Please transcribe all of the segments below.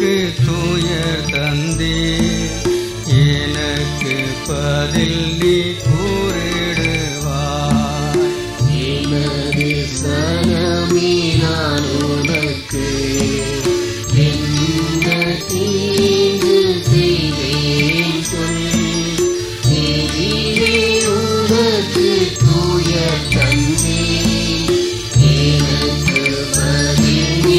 எனக்கு துயர் தந்தே எனக்கு பதில் நீ கூறிடுவாய் எனது சனமே நான் உனக்கு என்ன தீங்கு செய்தேன் சொல் எதிரே உனக்கு தூய தந்தே எனக்கு பதில் நீ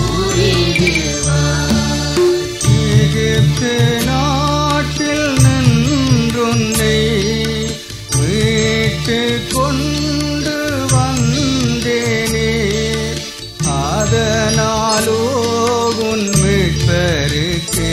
கூறிடுவாய் எகிப்து நாட்டில் நின்றுன்னை மீட்டு கொண்டு வந்தேனே அதனாலோ உன் மீட்பருக்கு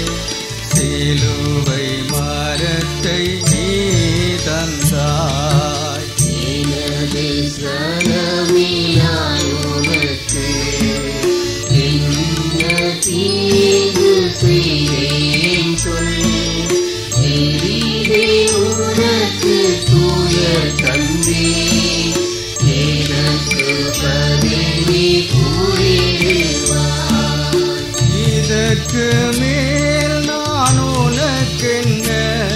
சிலுவை மரத்தை நீ தந்தாய் எனது சனமே நான் உனக்கு என்ன தீங்கு செய்தேன் சொல் எதிரே உனக்கு தூய தந்தே எனக்கு பதிலே கூறிடுவார் இதற்கு மேல் நான் உனக்கென்ன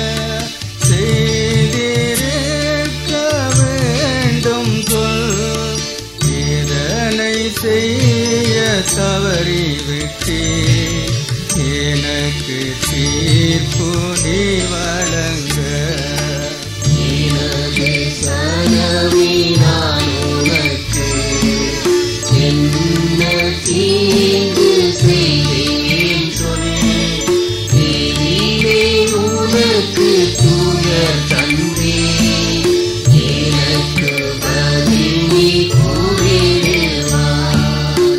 செய்திருக்க வேண்டும் சொல் இதனை செய்ய தவறிவிட்டே எனக்கு தீர்ப்பு நீ வழங்க எனது சனமே நான் உனக்கு என்ன தீங்கு செய்தேன் சொல் எதிரே உனக்கு தூய தந்தே எனக்கு பதில் நீ கூறிடுவார்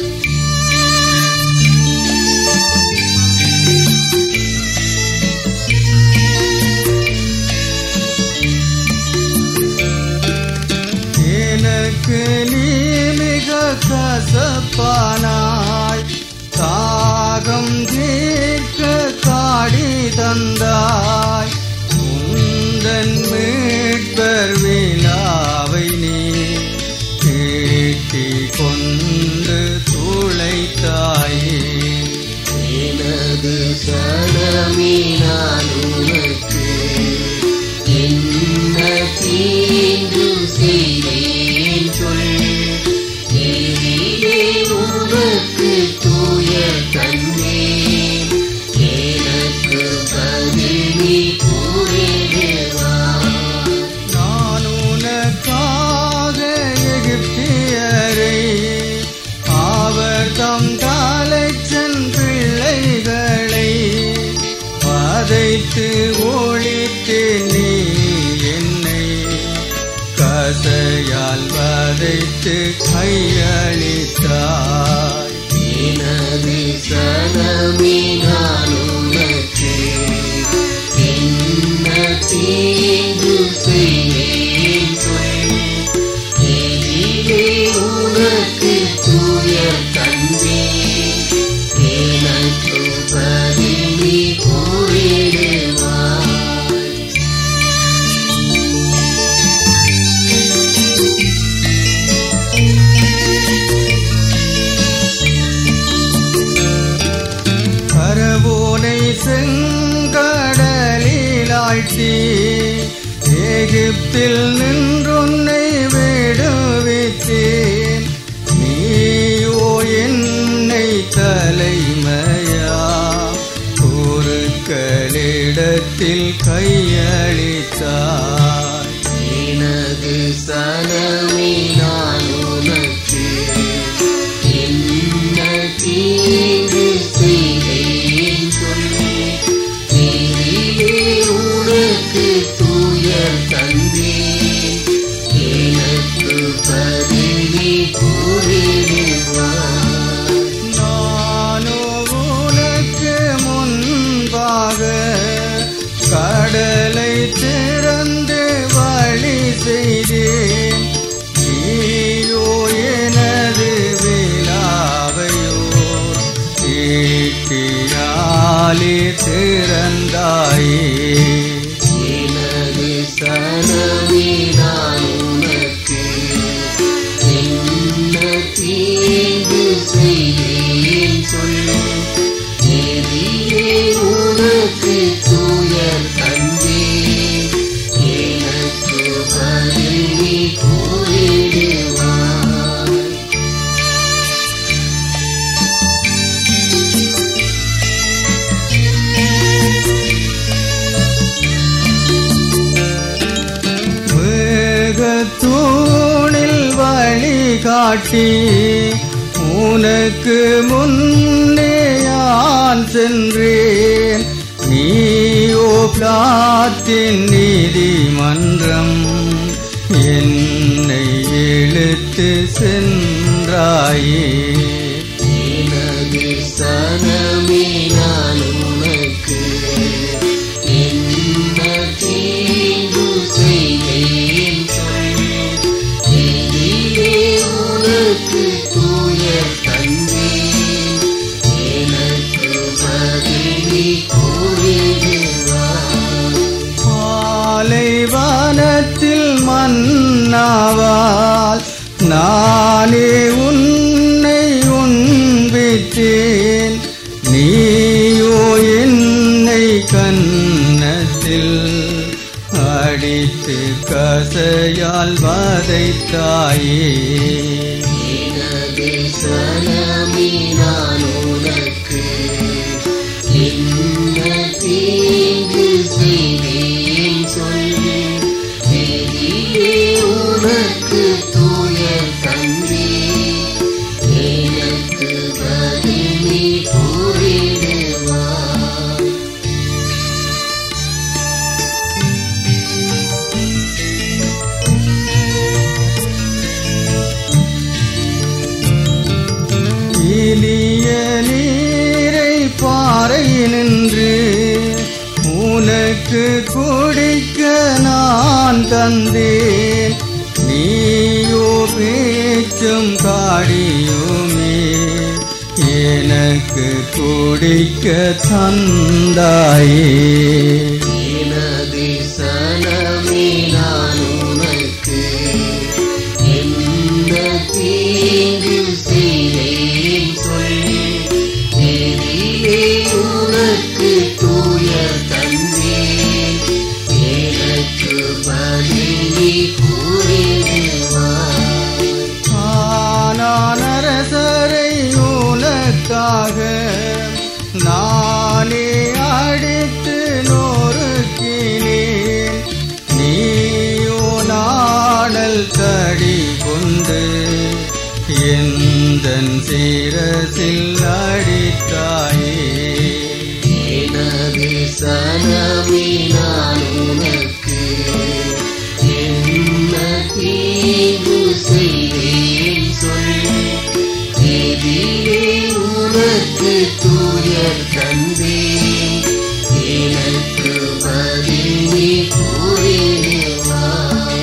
எனக்கு நீ மிக கசப்பானாய் தாகம் தீர்க்க காடி தந்தாய் உந்தன் மீட்பர் விழாவை நீ கேட்டி கொண்டு துளைத்தாயே எனது சனமே நான் உனக்கு என்ன தீங்கு செய்தேன் சொல் எதிரே உனக்கு தூய தந்தே எனக்கு பதில் நீ கூறிடுவார் நான் உனக்காக எகிப்தியரை அவர் தம் தலைச்சன் பிள்ளைகளை வதைத்து ஒழித்து நீ என்னை கசையால் வதைத்து கையளித்தாய் எனது சனமே நான் உனக்கு என்ன தீங்கு செய்தேன் சொல் எதிரே உனக்கு தூய தந்தே எனக்கு பதில் நீ கூறிடுவார் பரவோனை செங்கடலில் ஆழ்த்தி எகிப்தில் நின்றொன்னை விடுவித்தேன் நீயோ என்னை தலைமையா குருக்களிடத்தில் கையளித்தாய் எனது சனமே நான் உனக்கு என்ன தீங்கு செய்தேன் சொல்லி எதிரே உனக்கு தூய தந்தே எனக்கு பதிலே கூறிடுவார் நானோ உனக்கு முன்பாக கடலை திறந்து வழி செய்தேன் நீயோ எனது விழாவையோ ஈட்டியாலே திறந்தாயே எனது சனமே நான் உனக்கு என்ன தீங்கு செய்தேன் சொல் காட்டி உனக்கு முன்னே யான் சென்றேன் நீயோ பிளாத்தின் நீதிமன்றம் என்னை இழுத்து சென்றாயே எனது சனமே நான் உனக்கு என்ன தீங்கு செய்தேன் சொல் எதிரே உனக்கு தூய தந்தேன் எனக்கு பதில் நீ கூறிடுவாய் பாலைவனத்தில் மன்னாவால் நானே உன்னை உண்பித்தேன் நீயோ என்னை கன்னத்தில் அடித்து கசையால் வதைத்தாயே எனது சனமே நான் உனக்கு என்ன தீங்கு செய்தேன் சொல் எதிரே உனக்கு தூய தந்தே எனக்கு பதில் நீ கூறிடுவாய் இனிய நீரை பாறை நின்று உனக்கு குடிக்க நான் தந்தேன் நீயோ பேச்சும் காடியுமே எனக்கு குடிக்க தந்தாயே எனது சனமே நான் உனக்கு என்ன தீங்கு செய்தேன் சொல் எதிரே உனக்கு தூய தந்தேன் எனக்கு பதில் நீ கூறிடுவாய் ஆனான் அரசரை உனக்காக நானே அடித்து நொறுக்கினேன் நீயோ நாடல் தடி கொண்டு எந்தன் சிரசில் அடித்தாயே எனது சனமே நான் உனக்கு என்ன தீங்கு செய்தேன் சொல் எதிரே உனக்கு தூய தந்தேன் எனக்கு பதில் நீ கூறிடுவாய்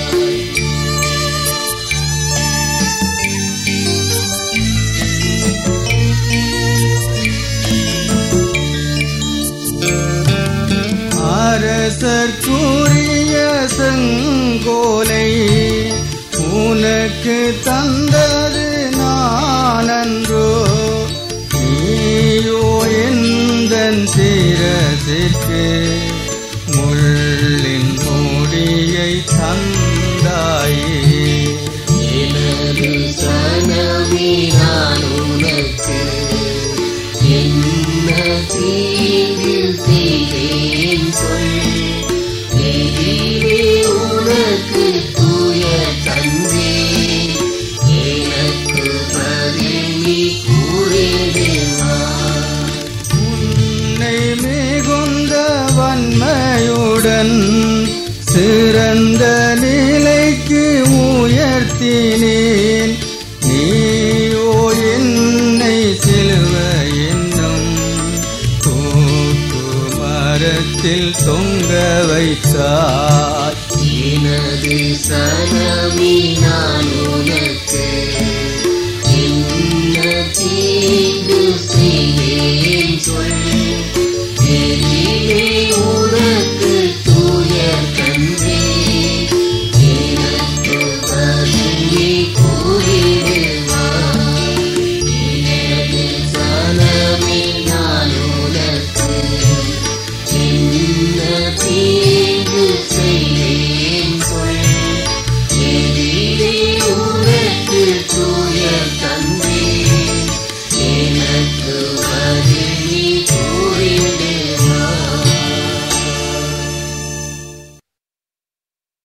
அரசர் கூறிய செங்கோலை உனக்கு தந்தது நானன்றோ நீயோ எந்தன் சிரசிற்கு முள்ளின் மூடியை தந்தாயே எனது சனமே நான் உனக்கு என்ன தீங்கு செய்தேன் சொல் எதிரே உனக்கு தூய தந்தே எனக்கு பதில் நீ கூறிடுவாய் உன்னை மிகுந்த வன்மையுடன் சிறந்த நிலைக்கு உயர்த்தினேன் நீயோ என்னை சிலுவ என்னும் தூக்கு மரத்தில் தொங்க வைத்தாய் எனது சனமே நான் உனக்கு என்ன தீங்கு செய்தேன் சொல் எதிரே உனக்கு தூய தந்தே எனக்கு பதில் நீ கூறிடுவாய் எனது சனமே நான் உனக்கு என்ன தீங்கு செய்தேன் சொல் எதிரே உனக்கு தூய தந்தே எனக்கு